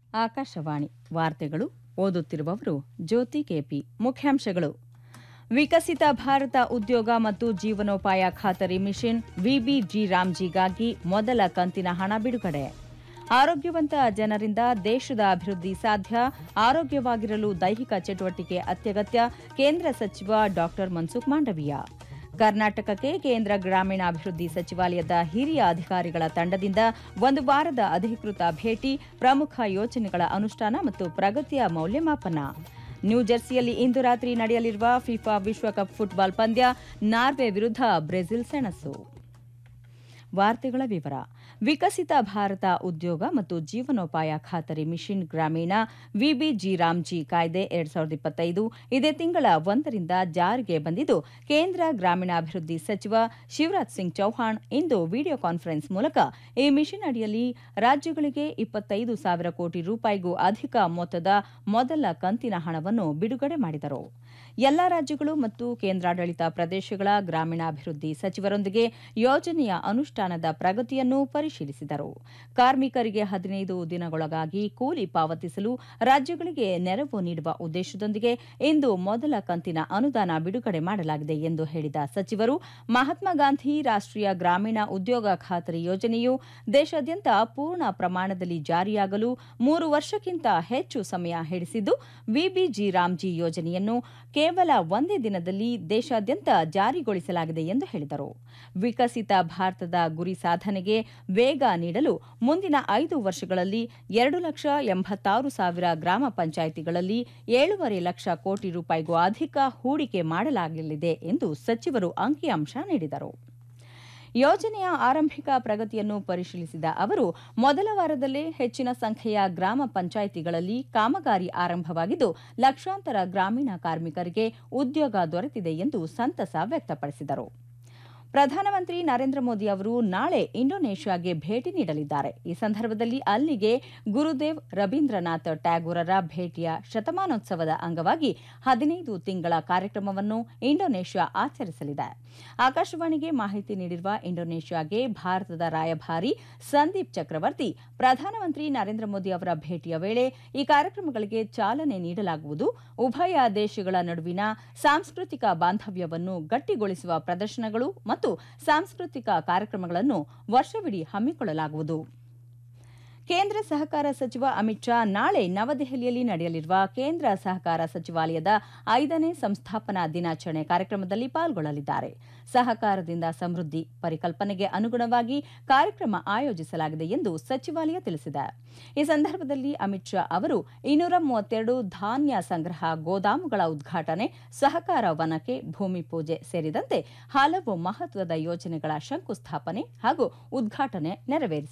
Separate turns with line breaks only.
ಆಕಾಶವಾಣಿ ವಾರ್ತೆಗಳು ಓದುತ್ತಿರುವವರು ಜ್ಯೋತಿ ಕೆಪಿ ಮುಖ್ಯಾಂಶಗಳು ವಿಕಸಿತ ಭಾರತ ಉದ್ಯೋಗ ಮತ್ತು ಜೀವನೋಪಾಯ ಖಾತರಿ ಮಿಷನ್ ವಿಬಿಜಿ ರಾಮ್ಜಿಗಾಗಿ ಮೊದಲ ಕಂತಿನ ಹಣ ಬಿಡುಗಡೆ ಆರೋಗ್ಯವಂತ ಜನರಿಂದ ದೇಶದ ಅಭಿವೃದ್ಧಿ ಸಾಧ್ಯ ಆರೋಗ್ಯವಾಗಿರಲು ದೈಹಿಕ ಚಟುವಟಿಕೆ ಅತ್ಯಗತ್ಯ ಕೇಂದ್ರ ಸಚಿವ ಡಾ ಮನ್ಸುಖ್ ಮಾಂಡವೀಯ ಕರ್ನಾಟಕಕ್ಕೆ ಕೇಂದ್ರ ಗ್ರಾಮೀಣಾಭಿವೃದ್ಧಿ ಸಚಿವಾಲಯದ ಹಿರಿಯ ಅಧಿಕಾರಿಗಳ ತಂಡದಿಂದ ಒಂದು ವಾರದ ಅಧಿಕೃತ ಭೇಟಿ ಪ್ರಮುಖ ಯೋಜನೆಗಳ ಅನುಷ್ಠಾನ ಮತ್ತು ಪ್ರಗತಿಯ ಮೌಲ್ಯಮಾಪನ ನ್ಯೂಜೆರ್ಸಿಯಲ್ಲಿ ಇಂದು ರಾತ್ರಿ ನಡೆಯಲಿರುವ ಫಿಫಾ ವಿಶ್ವಕಪ್ ಫುಟ್ಬಾಲ್ ಪಂದ್ಯ ನಾರ್ವೆ ವಿರುದ್ಧ ಬ್ರೆಜಿಲ್ ಸೆಣಸು ವಾರ್ತೆಗಳ ವಿವರ ವಿಕಸಿತ ಭಾರತ ಉದ್ಯೋಗ ಮತ್ತು ಜೀವನೋಪಾಯ ಖಾತರಿ ಮಿಷನ್ ಗ್ರಾಮೀಣ ವಿಬಿಜಿ ರಾಮ್ಜಿ ಕಾಯ್ದೆ ಎರಡ್ ಸಾವಿರದ ಇಪ್ಪತ್ತೈದು ಇದೇ ತಿಂಗಳ ಒಂದರಿಂದ ಜಾರಿಗೆ ಬಂದಿದ್ದು ಕೇಂದ್ರ ಗ್ರಾಮೀಣಾಭಿವೃದ್ಧಿ ಸಚಿವ ಶಿವರಾಜ್ ಸಿಂಗ್ ಚೌಹಾಣ್ ಇಂದು ವಿಡಿಯೋ ಕಾನ್ಫರೆನ್ಸ್ ಮೂಲಕ ಈ ಮಿಷನ್ ಅಡಿಯಲ್ಲಿ ರಾಜ್ಯಗಳಿಗೆ ಇಪ್ಪತ್ತೈದು ಸಾವಿರ ಕೋಟಿ ರೂಪಾಯಿಗೂ ಅಧಿಕ ಮೊತ್ತದ ಮೊದಲ ಕಂತಿನ ಹಣವನ್ನು ಬಿಡುಗಡೆ ಮಾಡಿದರು ಎಲ್ಲಾ ರಾಜ್ಯಗಳು ಮತ್ತು ಕೇಂದ್ರಾಡಳಿತ ಪ್ರದೇಶಗಳ ಗ್ರಾಮೀಣಾಭಿವೃದ್ಧಿ ಸಚಿವರೊಂದಿಗೆ ಯೋಜನೆಯ ಅನುಷ್ಠಾನದ ಪ್ರಗತಿಯನ್ನು ಪರಿಶೀಲಿಸಿದರು ಕಾರ್ಮಿಕರಿಗೆ ಹದಿನೈದು ದಿನಗಳೊಳಗಾಗಿ ಕೂಲಿ ಪಾವತಿಸಲು ರಾಜ್ಯಗಳಿಗೆ ನೆರವು ನೀಡುವ ಉದ್ದೇಶದೊಂದಿಗೆ ಇಂದು ಮೊದಲ ಕಂತಿನ ಅನುದಾನ ಬಿಡುಗಡೆ ಮಾಡಲಾಗಿದೆ ಎಂದು ಹೇಳಿದ ಸಚಿವರು ಮಹಾತ್ಮ ಗಾಂಧಿ ರಾಷ್ಟೀಯ ಗ್ರಾಮೀಣ ಉದ್ಯೋಗ ಖಾತರಿ ಯೋಜನೆಯು ದೇಶಾದ್ಯಂತ ಪೂರ್ಣ ಪ್ರಮಾಣದಲ್ಲಿ ಜಾರಿಯಾಗಲು ಮೂರು ವರ್ಷಕ್ಕಿಂತ ಹೆಚ್ಚು ಸಮಯ ಹಿಡಿಸಿದ್ದು ವಿಬಿಜಿ ರಾಮ್ಜಿ ಯೋಜನೆಯನ್ನು ಕೇವಲ ಒಂದೇ ದಿನದಲ್ಲಿ ದೇಶಾದ್ಯಂತ ಜಾರಿಗೊಳಿಸಲಾಗಿದೆ ಎಂದು ಹೇಳಿದರು ವಿಕಸಿತ ಭಾರತದ ಗುರಿ ಸಾಧನೆಗೆ ವೇಗ ನೀಡಲು ಮುಂದಿನ ಐದು ವರ್ಷಗಳಲ್ಲಿ ಎರಡು ಲಕ್ಷ ಎಂಬತ್ತಾರು ಸಾವಿರ ಗ್ರಾಮ ಪಂಚಾಯಿತಿಗಳಲ್ಲಿ ಏಳೂವರೆ ಲಕ್ಷ ಕೋಟಿ ರೂಪಾಯಿಗೂ ಅಧಿಕ ಹೂಡಿಕೆ ಮಾಡಲಾಗಲಿದೆ ಎಂದು ಸಚಿವರು ಅಂಕಿಅಂಶ ನೀಡಿದರು ಯೋಜನೆಯ ಆರಂಭಿಕ ಪ್ರಗತಿಯನ್ನು ಪರಿಶೀಲಿಸಿದ ಅವರು ಮೊದಲ ವಾರದಲ್ಲೇ ಹೆಚ್ಚಿನ ಸಂಖ್ಯೆಯ ಗ್ರಾಮ ಪಂಚಾಯಿತಿಗಳಲ್ಲಿ ಕಾಮಗಾರಿ ಆರಂಭವಾಗಿದ್ದು ಲಕ್ಷಾಂತರ ಗ್ರಾಮೀಣ ಕಾರ್ಮಿಕರಿಗೆ ಉದ್ಯೋಗ ದೊರೆತಿದೆ ಎಂದು ಸಂತಸ ವ್ಯಕ್ತಪಡಿಸಿದರು ಪ್ರಧಾನಮಂತ್ರಿ ನರೇಂದ್ರ ಮೋದಿ ಅವರು ನಾಳೆ ಇಂಡೋನೇಷ್ಯಾಗೆ ಭೇಟಿ ನೀಡಲಿದ್ದಾರೆ ಈ ಸಂದರ್ಭದಲ್ಲಿ ಅಲ್ಲಿಗೆ ಗುರುದೇವ್ ರವೀಂದ್ರನಾಥ್ ಟ್ಯಾಗೋರರ ಭೇಟಿಯ ಶತಮಾನೋತ್ಸವದ ಅಂಗವಾಗಿ ಹದಿನೈದು ತಿಂಗಳ ಕಾರ್ಯಕ್ರಮವನ್ನು ಇಂಡೋನೇಷ್ಯಾ ಆಚರಿಸಲಿದೆ ಆಕಾಶವಾಣಿಗೆ ಮಾಹಿತಿ ನೀಡಿರುವ ಇಂಡೋನೇಷ್ಯಾಗೆ ಭಾರತದ ರಾಯಭಾರಿ ಸಂದೀಪ್ ಚಕ್ರವರ್ತಿ ಪ್ರಧಾನಮಂತ್ರಿ ನರೇಂದ್ರ ಮೋದಿ ಅವರ ಭೇಟಿಯ ವೇಳೆ ಈ ಕಾರ್ಯಕ್ರಮಗಳಿಗೆ ಚಾಲನೆ ನೀಡಲಾಗುವುದು ಉಭಯ ದೇಶಗಳ ನಡುವಿನ ಸಾಂಸ್ಕೃತಿಕ ಬಾಂಧವ್ಯವನ್ನು ಗಟ್ಟಿಗೊಳಿಸುವ ಪ್ರದರ್ಶನಗಳು ಮತ್ತು ಸಾಂಸ್ಕೃತಿಕ ಕಾರ್ಯಕ್ರಮಗಳನ್ನು ವರ್ಷವಿಡೀ ಹಮ್ಮಿಕೊಳ್ಳಲಾಗುವುದು ಕೇಂದ್ರ ಸಹಕಾರ ಸಚಿವ ಅಮಿತ್ ಶಾ ನಾಳೆ ನವದೆಹಲಿಯಲ್ಲಿ ನಡೆಯಲಿರುವ ಕೇಂದ್ರ ಸಹಕಾರ ಸಚಿವಾಲಯದ ಐದನೇ ಸಂಸ್ಥಾಪನಾ ದಿನಾಚರಣೆ ಕಾರ್ಯಕ್ರಮದಲ್ಲಿ ಪಾಲ್ಗೊಳ್ಳಲಿದ್ದಾರೆ ಸಹಕಾರದಿಂದ ಸಮೃದ್ಧಿ ಪರಿಕಲ್ಪನೆಗೆ ಅನುಗುಣವಾಗಿ ಕಾರ್ಯಕ್ರಮ ಆಯೋಜಿಸಲಾಗಿದೆ ಎಂದು ಸಚಿವಾಲಯ ತಿಳಿಸಿದೆ ಈ ಸಂದರ್ಭದಲ್ಲಿ ಅಮಿತ್ ಶಾ ಅವರು ಇನ್ನೂರ ಮೂವತ್ತೆರಡು ಧಾನ್ಯ ಸಂಗ್ರಹ ಗೋದಾಮುಗಳ ಉದ್ಘಾಟನೆ ಸಹಕಾರ ವನಕ್ಕೆ ಭೂಮಿ ಪೂಜೆ ಸೇರಿದಂತೆ ಹಲವು ಮಹತ್ವದ ಯೋಜನೆಗಳ ಶಂಕುಸ್ಥಾಪನೆ ಹಾಗೂ ಉದ್ಘಾಟನೆ ನೆರವೇರಿಸಲಿದ್ದಾರೆ